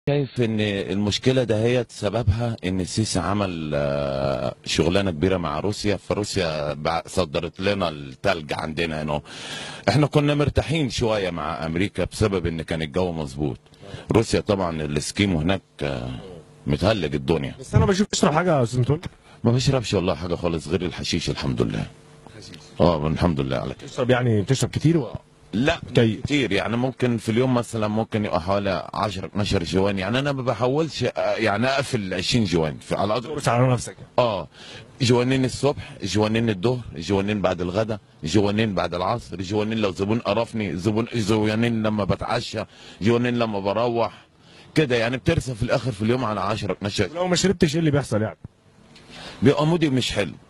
شايف ان المشكله دهيت سببها ان السيسي عمل آه، شغلانه كبيره مع روسيا فروسيا بع- صدرت لنا التلج عندنا هنا احنا كنا مرتاحين شويه مع امريكا بسبب ان كان الجو مظبوط روسيا طبعا السكيم هناك آه، متهلج الدنيا بس انا بشوف تشرب حاجه يا استاذ متولي ما بشربش والله حاجه خالص غير الحشيش الحمد لله اه الحمد لله على كده تشرب يعني بتشرب كتير و... لا كي- كتير يعني ممكن في اليوم مثلا ممكن يبقى حوالي 10 12 جوان يعني انا ما بحاولش آه، يعني اقفل 20 جوان في على قدر تقرص على نفسك يعني. اه جوانين الصبح جوانين الظهر جوانين بعد الغداء جوانين بعد العصر جوانين لو زبون قرفني زبون جوانين لما بتعشى جوانين لما بروح كده يعني بترسى في الاخر في اليوم على 10 12 لو ما شربتش ايه اللي بيحصل يعني بيبقى مودي مش حلو